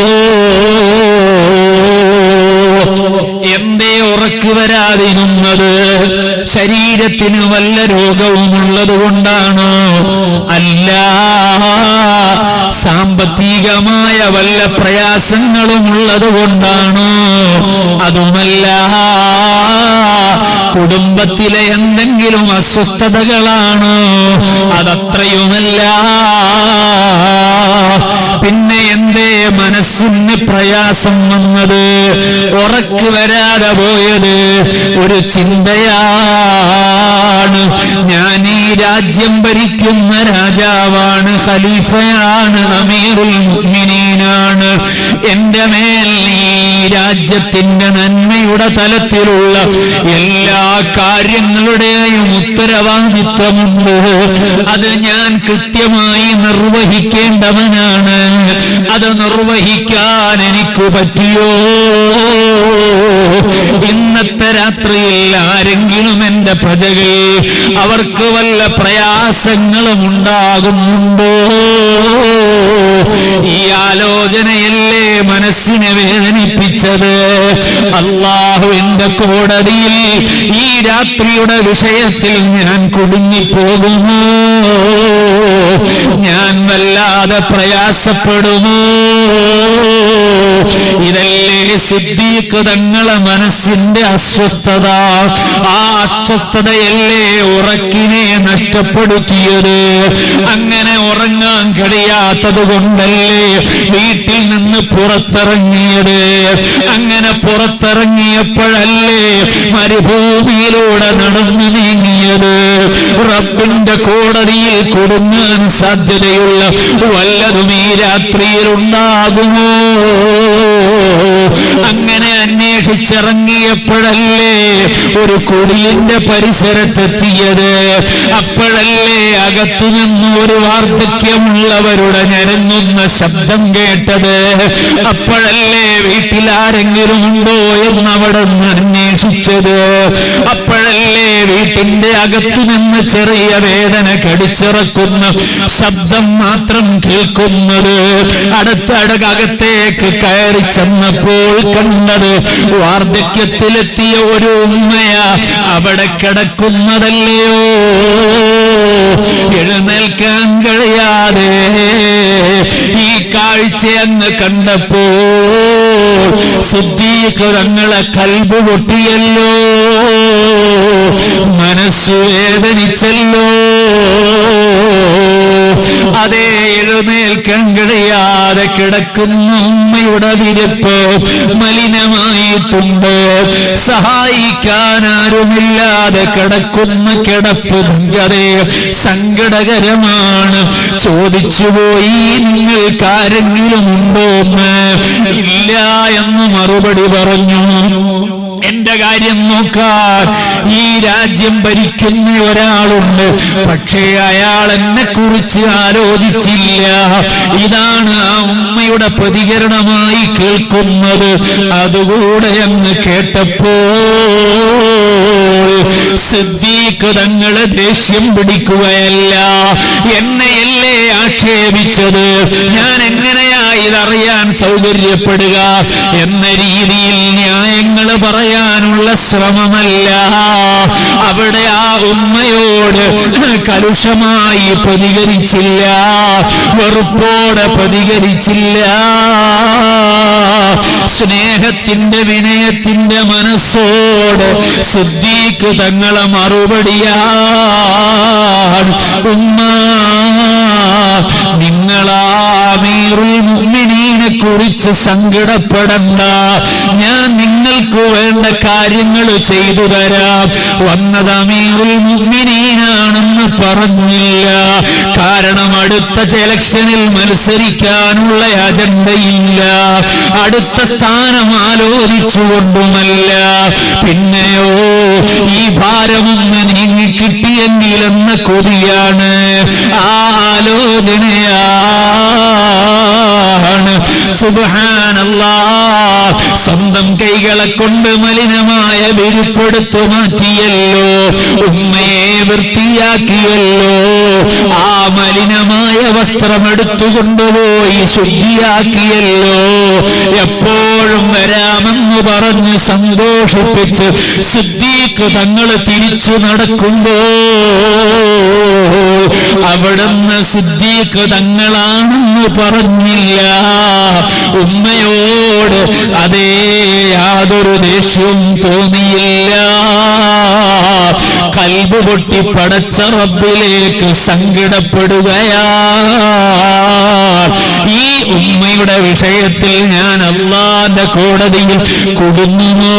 എന്തേ ഉറക്കു വരാതിരുന്നത് ശരീരത്തിന് വല്ല രോഗവുമുള്ളത് കൊണ്ടാണോ അല്ല സാമ്പത്തികമായ വല്ല പ്രയാസങ്ങളും ഉള്ളത് കൊണ്ടാണോ അതുമല്ല കുടുംബത്തിലെ എന്തെങ്കിലും അസ്വസ്ഥതകളാണോ അതത്രയുമല്ല പിന്നെ എന്തേ മനസ്സിന് പ്രയാസം വന്നത് ഉറക്ക് വരാതെ പോയത് ഒരു ചിന്തയാണ് ഞാൻ ഈ രാജ്യം ഭരിക്കുന്ന രാജാവാണ് ഖലീഫയാണ് അമീറുൽ മുഅ്മിനീനാണ് എന്റെ മേൽ ഈ രാജ്യത്തിന്റെ നന്മയുടെ തലത്തിലുള്ള എല്ലാ കാര്യങ്ങളുടെയും ഉത്തരവാദിത്വമുണ്ട് അത് ഞാൻ കൃത്യമായി നിർവഹിക്കേണ്ടവനാണ് അത് നിർവഹിക്കാൻ എനിക്ക് പറ്റിയോ ഇന്നത്തെ രാത്രിയിൽ ആരെങ്കിലും എന്റെ പ്രജകൾ അവർക്ക് വല്ല പ്രയാസങ്ങളും ഉണ്ടാകുന്നുണ്ടോ ഈ ആലോചനയല്ലേ മനസ്സിനെ വേദനിപ്പിച്ചത് അള്ളാഹുവിന്റെ കോടതിയിൽ ഈ രാത്രിയുടെ വിഷയത്തിൽ ഞാൻ കുടുങ്ങിപ്പോകുമോ ഞാൻ വല്ലാതെ പ്രയാസപ്പെടുമോ ഇതല്ലേ സിദ്ദീഖ് തങ്ങളെ മനസ്സിന്റെ അസ്വസ്ഥത ആ അസ്വസ്ഥതയല്ലേ ഉറക്കിനെ നഷ്ടപ്പെടുത്തിയത് അങ്ങനെ ഉറങ്ങാൻ കഴിയാത്തത് കൊണ്ടല്ലേ വീട്ടിൽ നിന്ന് പുറത്തിറങ്ങിയത് അങ്ങനെ പുറത്തിറങ്ങിയപ്പോഴല്ലേ മരുഭൂമിയിലൂടെ നടന്നു നീങ്ങിയത് റബ്ബിന്റെ കോടതിയിൽ കൊടുങ്ങാൻ സാധ്യതയുള്ള വല്ലതും ഈ രാത്രിയിൽ ഉണ്ടാകുമോ അങ്ങനെ അന്വേഷിച്ചിറങ്ങിയപ്പോഴല്ലേ ഒരു കുടിലിന്റെ പരിസരത്തെത്തിയത് അപ്പോഴല്ലേ അകത്തുനിന്ന് ഒരു വാർദ്ധക്യമുള്ളവരുടെ ഞരങ്ങുന്ന ശബ്ദം കേട്ടത് അപ്പോഴല്ലേ വീട്ടിൽ ആരെങ്കിലും ഉണ്ടോ എന്ന് അവിടെ നിന്ന് അന്വേഷിച്ചത് അപ്പോഴല്ലേ വീട്ടിന്റെ അകത്തു നിന്ന് ചെറിയ വേദന കടിച്ചിറക്കുന്ന ശബ്ദം മാത്രം കേൾക്കുന്നത് അടുത്തടകത്തേക്ക് കയറി ചെന്നപ്പോൾ കണ്ടത് വാർദ്ധക്യത്തിലെത്തിയ ഒരു ഉമ്മയ അവിടെ കിടക്കുന്നതല്ലയോ എഴുന്നേൽക്കാൻ കഴിയാതെ ഈ കാഴ്ച അങ്ങ് കണ്ടപ്പോ ശുദ്ധീകരങ്ങളെ കൽബ് പൊട്ടിയല്ലോ മനസ്സു വേദനിച്ചല്ലോ അതേ എഴുന്നേൽക്കാൻ കഴിയാതെ കിടക്കുന്ന ഉമ്മയുടെ വിരിപ്പ് മലിനമായിട്ടുണ്ട് സഹായിക്കാൻ ആരുമില്ലാതെ കിടക്കുന്ന കിടപ്പ് അതേ സങ്കടകരമാണ് ചോദിച്ചുപോയി നിങ്ങൾക്കാരെങ്കിലും ഉണ്ടോ എന്ന് ഇല്ല എന്ന് മറുപടി പറഞ്ഞു എന്റെ കാര്യം നോക്കാൻ ഈ രാജ്യം ഭരിക്കുന്ന ഒരാളുണ്ട് പക്ഷേ അയാൾ എന്നെ കുറിച്ച് ആലോചിച്ചില്ല ഇതാണ് ആ ഉമ്മയുടെ പ്രതികരണമായി കേൾക്കുന്നത് അതുകൂടെ അങ്ങ് കേട്ടപ്പോ സിദ്ദീഖ് തങ്ങളെ ദേഷ്യം പിടിക്കുകയല്ല എന്നെയല്ലേ ആക്ഷേപിച്ചത് ഞാൻ എങ്ങനെയാ ഇതറിയാൻ സൗകര്യപ്പെടുക എന്ന രീതിയിൽ ന്യായങ്ങൾ പറയാനുള്ള ശ്രമമല്ല അവിടെ ആ ഉമ്മയോട് കലുഷമായി പ്രതികരിച്ചില്ല വെറുപ്പോടെ പ്രതികരിച്ചില്ല സ്നേഹത്തിന്റെ വിനയത്തിന്റെ മനസ്സോട് ശുദ്ധീക്ക് തങ്ങളെ മറുപടിയാണ് ഉമ്മ നിങ്ങളാമീറുൽ മുഅ്മിനീനെ കുറിച്ച് സങ്കടപ്പെടണ്ട ഞാൻ നിങ്ങൾക്ക് വേണ്ട കാര്യങ്ങൾ ചെയ്തു തരാം വന്നത് അമീറുൽ മുഅ്മിനീനാണെന്ന് പറഞ്ഞില്ല കാരണം അടുത്ത സെലക്ഷനിൽ മത്സരിക്കാനുള്ള അജണ്ടയില്ല അടുത്ത സ്ഥാനം ആലോചിച്ചുകൊണ്ടുമല്ല പിന്നെയോ ഈ ഭാരമൊന്ന് നീങ്ങി കിട്ടിയെങ്കിലെന്ന കൊതിയാണ് ആ ആലോചനയാണ് സുബാനല്ലാ സ്വന്തം കൈകളെ കൊണ്ട് മലിനമായ വിരിപ്പെടുത്തു മാറ്റിയല്ലോ ഉമ്മയെ വൃത്തിയാക്കിയല്ലോ ആ മലിനമായ വസ്ത്രം എടുത്തുകൊണ്ടുപോയി ശുദ്ധിയാക്കിയല്ലോ എപ്പോഴും വരാമെന്ന് പറഞ്ഞ് സന്തോഷിപ്പിച്ച് ശുദ്ധീക്ക് തങ്ങൾ തിരിച്ചു നടക്കുമ്പോ അവിടുന്ന് സിദ്ദീഖ് തങ്ങളാണെന്ന് പറഞ്ഞില്ല ഉമ്മയോട് അതേ യാതൊരു ദേഷ്യവും തോന്നിയില്ല കൽബ് പൊട്ടി പടച്ച റബ്ബിലേക്ക് സങ്കടപ്പെടുകയാ ഈ ഉമ്മയുടെ വിഷയത്തിൽ ഞാൻ അള്ളാന്റെ കോടതിയിൽ കുടുങ്ങുമോ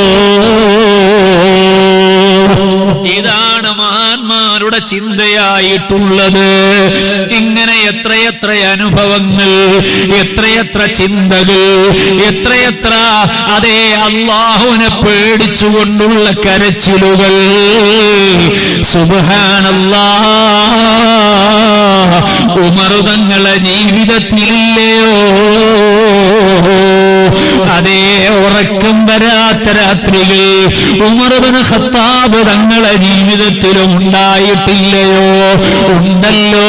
ഇതാണ് മഹാന്മാരുടെ ചിന്തയായിട്ടുള്ളത് ഇങ്ങനെ എത്രയെത്ര അനുഭവങ്ങൾ എത്രയെത്ര ചിന്തകൾ എത്രയെത്ര അതേ അള്ളാഹുവിനെ പേടിച്ചുകൊണ്ടുള്ള കരച്ചിലുകൾ സുബാനല്ലാ ഉമറുതങ്ങളെ ജീവിതത്തിലില്ലയോ അതേ ഉറക്കം വരാത്ത രാത്രികൾ ഉമർബിന് ഖത്താബ് തങ്ങളെ ജീവിതത്തിലും ഉണ്ടായിട്ടില്ലയോ ഉണ്ടല്ലോ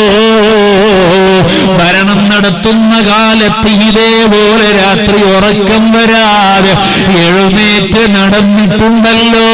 ഭരണം നടത്തുന്ന കാലത്ത് ഇതേപോലെ രാത്രി ഉറക്കം വരാതെ എഴുന്നേറ്റ് നടന്നിട്ടുണ്ടല്ലോ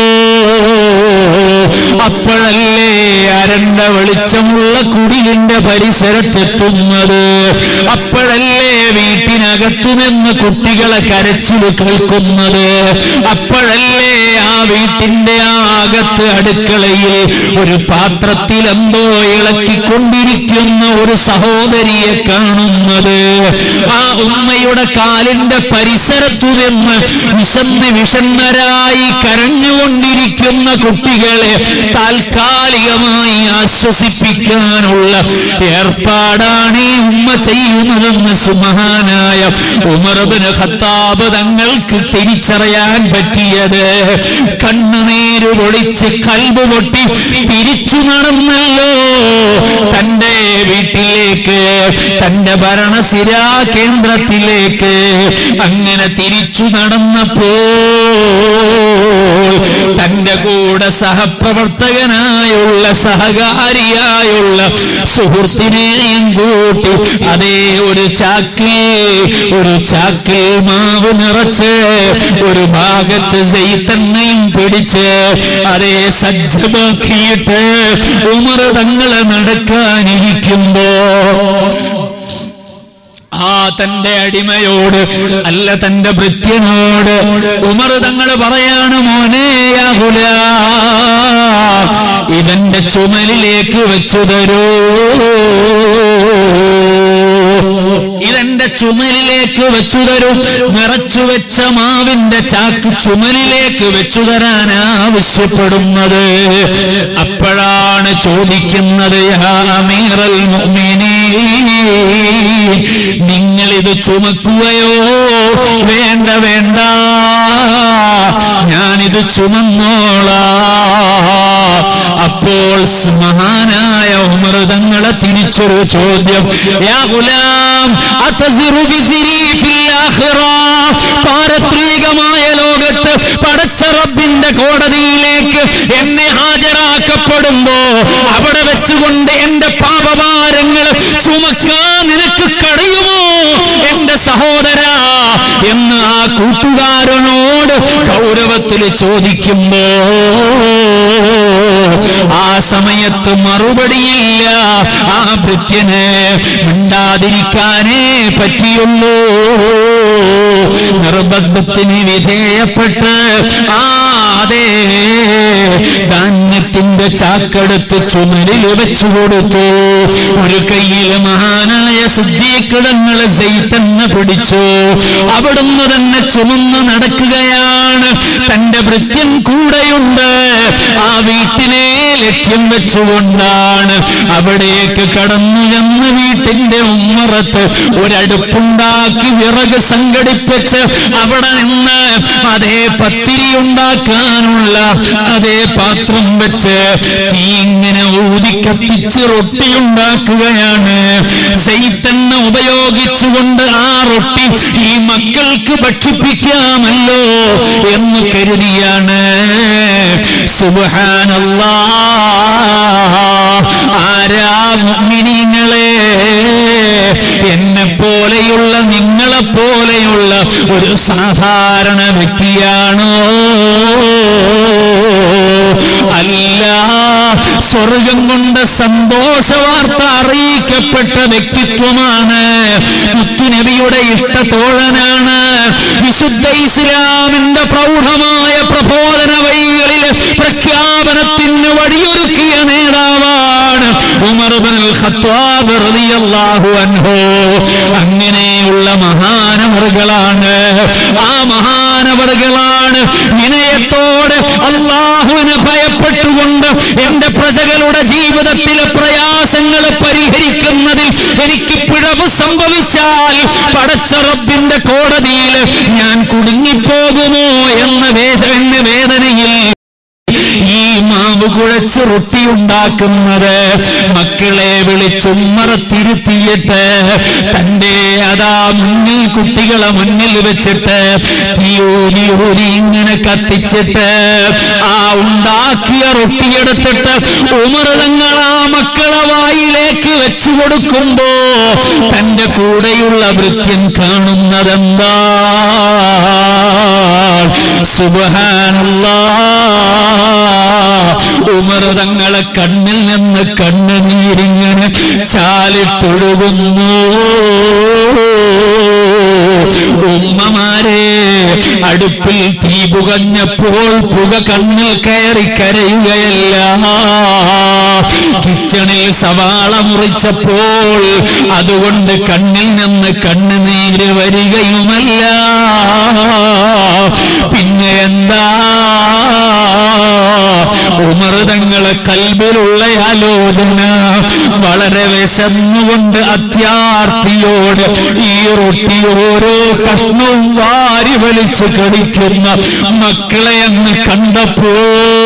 അപ്പോഴല്ലേ അരണ്ട വെളിച്ചമുള്ള കുടിലിന്റെ പരിസരത്തെത്തുന്നത് അപ്പോഴല്ലേ വീട്ടിനകത്തുനിന്ന് കുട്ടികളെ കരച്ചിൽ കേൾക്കുന്നത് അപ്പോഴല്ലേ ആ വീട്ടിന്റെ ആ അകത്ത് അടുക്കളയിൽ ഒരു പാത്രത്തിൽ എന്തോ ഇളക്കിക്കൊണ്ടിരിക്കുന്ന ഒരു സഹോദരിയെ കാണുന്നത് ആ ഉമ്മയുടെ കാലിന്റെ പരിസരത്തു നിന്ന് വിശന്ന് വിഷണ്ണരായി കരഞ്ഞുകൊണ്ടിരിക്കുന്ന വിളിക്കുന്ന കുട്ടികളെ താൽക്കാലികമായി ആശ്വസിപ്പിക്കാനുള്ള ഏർപ്പാടാണ് ഈ ഉമ്മ ചെയ്യുന്നതെന്ന് സുമഹാനായ ഉമർബിന് ഖത്താബ് തങ്ങൾക്ക് തിരിച്ചറിയാൻ പറ്റിയത് കണ്ണുനീര് പൊളിച്ച് കൽബ് പൊട്ടി തിരിച്ചു നടന്നല്ലോ തന്റെ വീട്ടിലേക്ക് തന്റെ ഭരണസിരാ കേന്ദ്രത്തിലേക്ക് അങ്ങനെ തിരിച്ചു നടന്നപ്പോ തന്റെ കൂടെ സഹപ്രവർത്തകനായുള്ള സഹകാരിയായുള്ള സുഹൃത്തിനെയും കൂട്ടി അതേ ഒരു ചാക്കിൽ ഒരു ചാക്കിൽ മാവ് നിറച്ച് ഒരു ഭാഗത്ത് സെയ്ത്തണ്ണയും പിടിച്ച് അതേ സജ്ജമാക്കിയിട്ട് ഉമർ തങ്ങളെ നടക്കാനിരിക്കുമ്പോ ആ തന്റെ അടിമയോട് അല്ല തന്റെ ഭൃത്യനോട് ഉമർ തങ്ങൾ പറയാണ് മോനെയാകുല ഇതെന്റെ ചുമലിലേക്ക് വെച്ചു തരൂ ഇതെന്റെ ചുമലിലേക്ക് വെച്ചു തരും നിറച്ചു വെച്ച മാവിന്റെ ചാക്ക് ചുമലിലേക്ക് വെച്ചു തരാൻ ആവശ്യപ്പെടുന്നത് അപ്പോഴാണ് ചോദിക്കുന്നത് യാ അമീറൽ മുഅ്മിനീൻ നിങ്ങളിത് ചുമക്കുകയോ വേണ്ട വേണ്ട ഞാനിത് ചുമന്നോളാ അപ്പോൾ മഹാനായ ഉമർ തങ്ങളെ തിരിച്ചൊരു ചോദ്യം യാ ഗുലാം അതസിറു ബിസിരി ഫിൽ ആഖിറ പാരത്രികമായ ലോകത്ത് പടച്ച റബ്ബിന്റെ കോടതിയിലേക്ക് എന്നെ ഹാജരാക്കപ്പെടുമ്പോ അവിടെ വെച്ചുകൊണ്ട് എന്റെ പാപഭാരങ്ങൾ ചുമക്കാൻ നിനക്ക് കഴിയുമോ എന്റെ സഹോദര എന്ന് ആ കൂട്ടുകാരനോട് ഗൗരവത്തിൽ ചോദിക്കുമ്പോ ആ സമയത്ത് മറുപടിയില്ല ആ ഭൃത്യന് മിണ്ടാതിരിക്കാനേ പറ്റിയുള്ളൂ നിർബന്ധത്തിന് വിധേയപ്പെട്ട് ആ അതെ ധാന്യത്തിന്റെ ചാക്കെടുത്ത് ചുമലിൽ വെച്ചു കൊടുത്തു ഒരു കയ്യിൽ മഹാനായ സിദ്ധീക്കിടങ്ങളെ സെയ്ത്തന്നെ പിടിച്ചു അവിടുന്ന് തന്നെ ചുമന്ന് നടക്കുകയാണ് തന്റെ ഭൃത്യൻ കൂടെയുണ്ട് ആ വീട്ടിലെ ലക്ഷ്യം വെച്ചുകൊണ്ടാണ് അവിടേക്ക് കടന്നു ചെന്ന് വീട്ടിന്റെ ഉമ്മറത്ത് ഒരടുപ്പുണ്ടാക്കി വിറക് സംഘടിപ്പിച്ച് അവിടെ നിന്ന് അതേ പത്തിരി ഉണ്ടാക്കാനുള്ള അതേ പാത്രം വെച്ച് തീ ഇങ്ങനെ ഊതി കത്തിച്ച് റൊട്ടി ഉണ്ടാക്കുകയാണ് സെയ്ത്തണ്ണ ഉപയോഗിച്ചുകൊണ്ട് ആ റൊട്ടി ഈ മക്കൾക്ക് ഭക്ഷിപ്പിക്കാമല്ലോ എന്ന് കരുതിയാണ് സുബഹാനല്ലാ ആരാ മുഅ്മിനീങ്ങളെ എന്നെ പോലെയുള്ള നിങ്ങളെ പോലെയുള്ള ഒരു സാധാരണ വ്യക്തിയാണോ അല്ല സ്വർഗം കൊണ്ട് സന്തോഷ വാർത്ത അറിയിക്കപ്പെട്ട വ്യക്തിത്വമാണ് മുത്തുനബിയുടെ ഇഷ്ടത്തോഴനാണ് വിശുദ്ധ ഇസ്ലാമിന്റെ പ്രൗഢമായ പ്രബോധന വഴികളിൽ പ്രഖ്യാപനത്തിന് വഴിയൊരുക്കിയ നേതാവാണ് ഉമർ ബിൻ ഖത്താബ് റളിയല്ലാഹു അൻഹു അങ്ങനെയുള്ള മഹാനവറുകളാണ് ആ മഹാനവറുകളാണ് വിനയത്തോടെ അള്ളാഹുവിനെ ഭയപ്പെട്ടുകൊണ്ട് എന്റെ പ്രജകളുടെ ജീവിതത്തിലെ പ്രയാസങ്ങൾ പരിഹരിക്കുന്നതിൽ എനിക്ക് പിഴവ് സംഭവിച്ചാൽ പടച്ച റബ്ബിന്റെ കോടതിയിൽ ഞാൻ കുടുങ്ങിപ്പോകുമോ എന്ന വേദ എന്ന വേദനയിൽ ഈ മാവ് കുഴച്ച് റൊട്ടി ഉണ്ടാക്കുന്നത് മക്കളെ വിളിച്ചുമ്മറത്തിരുത്തിയിട്ട് തന്റെ അതാ മുന്നിൽ കുട്ടികളെ മുന്നിൽ വെച്ചിട്ട് തീയൂരി ഊരി ഇങ്ങനെ കത്തിച്ചിട്ട് ആ ഉണ്ടാക്കിയ റൊട്ടിയെടുത്തിട്ട് ഉമർതങ്ങൾ ആ മക്കളെ വായിലേക്ക് വെച്ചു കൊടുക്കുമ്പോ തന്റെ കൂടെയുള്ള വൃത്യൻ കാണുന്നതെന്താ സുബഹാനല്ലാ ഉമർ തങ്ങളെ കണ്ണിൽ നിന്ന് കണ്ണുനീരിങ്ങനെ ചാലിട്ടൊഴുകുന്നു ഉമ്മമാരെ അടുപ്പിൽ തീ പുകഞ്ഞപ്പോൾ പുക കണ്ണിൽ കയറി കരയുകയല്ല കിച്ചണിൽ സവാള മുറിച്ചപ്പോൾ അതുകൊണ്ട് കണ്ണിൽ നിന്ന് കണ്ണുനീര് വരികയുമല്ല പിന്നെ എന്താ ആലോചന വളരെ വിശന്നുകൊണ്ട് അത്യാർത്ഥിയോട് ഈ റൊട്ടി ഓരോ കഷ്ണവും വാരി വലിച്ചു കടിക്കുന്ന മക്കളെ അങ്ങ് കണ്ടപ്പോ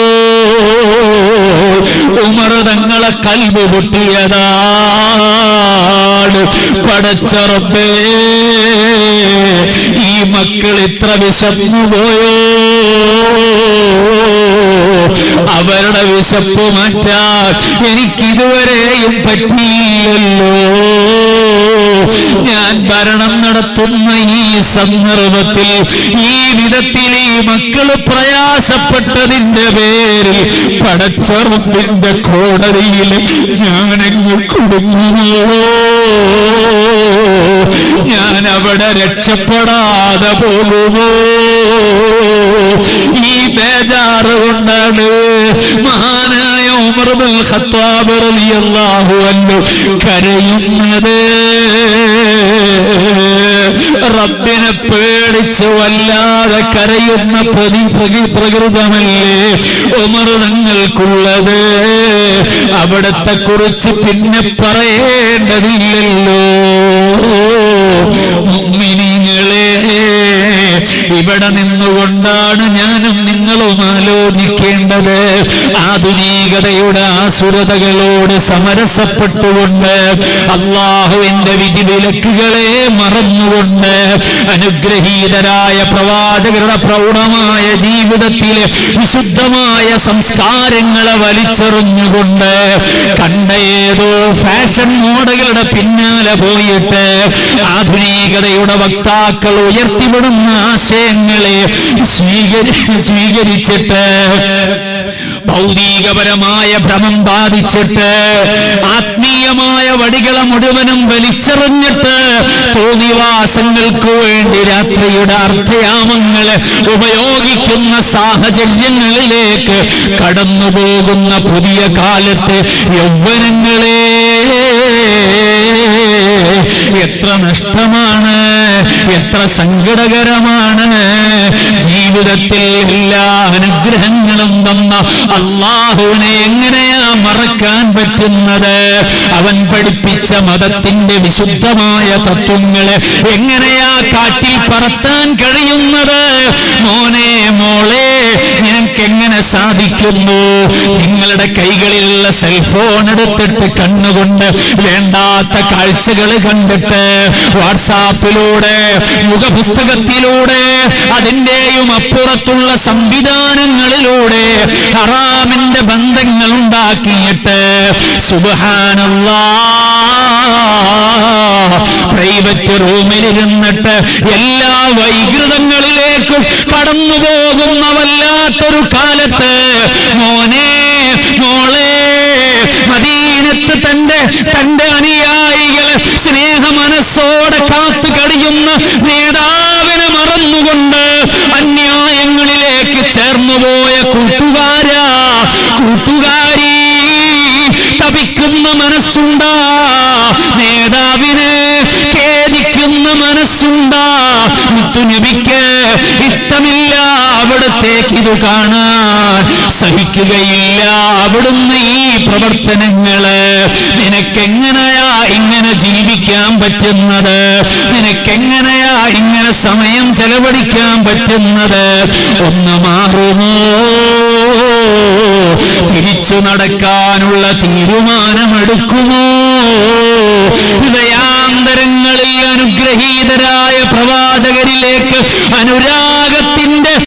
ഉമർ തങ്ങളെ കൽബ് പൊട്ടിയതാണ് പടച്ചറപ്പേ ഈ മക്കൾ ഇത്ര വിശന്നു പോയോ അവരുടെ വിശപ്പ് മാറ്റാൻ എനിക്കിതുവരെയും പറ്റിയില്ലല്ലോ ഞാൻ ഭരണം നടത്തുന്ന ഈ സന്ദർഭത്തിൽ ഈ വിധത്തിൽ ഈ മക്കള് പ്രയാസപ്പെട്ടതിന്റെ പേരിൽ പടച്ചറപ്പിന്റെ കോടതിയിൽ ഞാനെങ്ങ് കുടുങ്ങുമോ ഞാൻ അവിടെ രക്ഷപ്പെടാതെ പോകുമോ ഈ ബേജാറ് കൊണ്ടാണ് മഹാനായ ഉമർ ബിൻ ഖത്താബ് റളിയല്ലാഹു അൻഹു കരയുന്നത് റബ്ബിനെ പേടിച്ച് വല്ലാതെ കരയുന്ന പ്രതി പ്രകൃ- പ്രകൃതമല്ലേ ഉമർ തങ്ങൾക്കുള്ളത് അവിടത്തെ കുറിച്ച് പിന്നെ പറയേണ്ടതില്ലല്ലോ മുഅ്മിനീങ്ങളെ ഇവിടെ നിന്നുകൊണ്ടാണ് ഞാനും നിങ്ങളും ആലോചിക്കേണ്ടത് ആധുനികതയുടെ ആസുരതകളോട് സമരസപ്പെട്ടുകൊണ്ട് അള്ളാഹുവിന്റെ വിധിവിലക്കുകളെ മറന്നുകൊണ്ട് അനുഗ്രഹീതരായ പ്രവാചകരുടെ പ്രൗഢമായ ജീവിതത്തിലെ വിശുദ്ധമായ സംസ്കാരങ്ങളെ വലിച്ചെറിഞ്ഞുകൊണ്ട് കണ്ട ഏതോ ഫാഷൻ മോഡലുകളുടെ പിന്നാലെ പോയിട്ട് ആധുനികതയുടെ വക്താക്കൾ ഉയർത്തിവിടുന്ന ആശയങ്ങളെ സ്വീകരി സ്വീകരിച്ചിട്ട് ഭൗതികപരമായ ഭ്രമം ബാധിച്ചിട്ട് ആത്മീയമായ വടികളെ മുഴുവനും വലിച്ചെറിഞ്ഞിട്ട് തോന്നിവാസങ്ങൾക്ക് വേണ്ടി രാത്രിയുടെ അർത്ഥയാമങ്ങൾ ഉപയോഗിക്കുന്ന സാഹചര്യങ്ങളിലേക്ക് കടന്നുപോകുന്ന പുതിയ കാലത്ത് യൗവനങ്ങളെ എത്ര നഷ്ടമാണ് എത്ര സങ്കടകരമാണ് ജീവിതത്തിൽ എല്ലാ അനുഗ്രഹങ്ങളും തന്ന അള്ളാഹുവിനെ എങ്ങനെയാ മറക്കാൻ പറ്റുന്നത് അവൻ പഠിപ്പിച്ച മതത്തിന്റെ വിശുദ്ധമായ തത്വങ്ങളെ എങ്ങനെയാ കാട്ടിൽ പറത്താൻ കഴിയുന്നത് മോനെ മോളെ നിനക്ക് എങ്ങനെ സാധിക്കുന്നു നിങ്ങളുടെ കൈകളിലുള്ള സെൽഫോൺ എടുത്തിട്ട് കണ്ണുകൊണ്ട് വേണ്ടാത്ത കാഴ്ചകൾ കണ്ടിട്ട് വാട്സാപ്പിലൂടെ മുഖപുസ്തകത്തിലൂടെ അതിന്റെയും അപ്പുറത്തുള്ള സംവിധാനങ്ങളിലൂടെ ഹറാമിന്റെ ബന്ധങ്ങൾ ഉണ്ടാക്കിയിട്ട് സുബാനല്ലാ പ്രൈവറ്റ് റൂമിലിരുന്നിട്ട് എല്ലാ വൈകൃതങ്ങളിലേക്കും കടന്നു പോകുന്ന വല്ലാത്തൊരു കാലത്ത് മോനെ മോളെ മദീനത്ത് തന്റെ തന്റെ അനുയായികൾ സ്നേഹ മനസ്സോടെ കാത്തു കഴിയുന്ന നേതാവിനെ മറന്നുകൊണ്ട് അന്യായങ്ങളിലേക്ക് ചേർന്നുപോയ കൂട്ടുകാരാ കൂട്ടുകാരി തപിക്കുന്ന മനസ്സുണ്ടാ നേതാവിന് ഖേദിക്കുന്ന മനസ്സുണ്ടാ മുത്തുനബിക്ക് ഇഷ്ടമില്ല അവിടത്തേക്ക് ഇത് കാണാൻ സഹിക്കുകയില്ല അവിടുന്ന് ഈ പ്രവർത്തനങ്ങള് നിനക്കെങ്ങനെയാ ഇങ്ങനെ ജീവിക്കാൻ പറ്റുന്നത് നിനക്കെങ്ങനെയാ ഇങ്ങനെ സമയം ചെലവഴിക്കാൻ പറ്റുന്നത് ഒന്ന് മാറുമോ തിരിച്ചു നടക്കാനുള്ള തീരുമാനമെടുക്കുമോ ഹൃദയാന്തരങ്ങളിൽ അനുഗ്രഹീതരായ പ്രവാചകരിലേക്ക് അനുരാ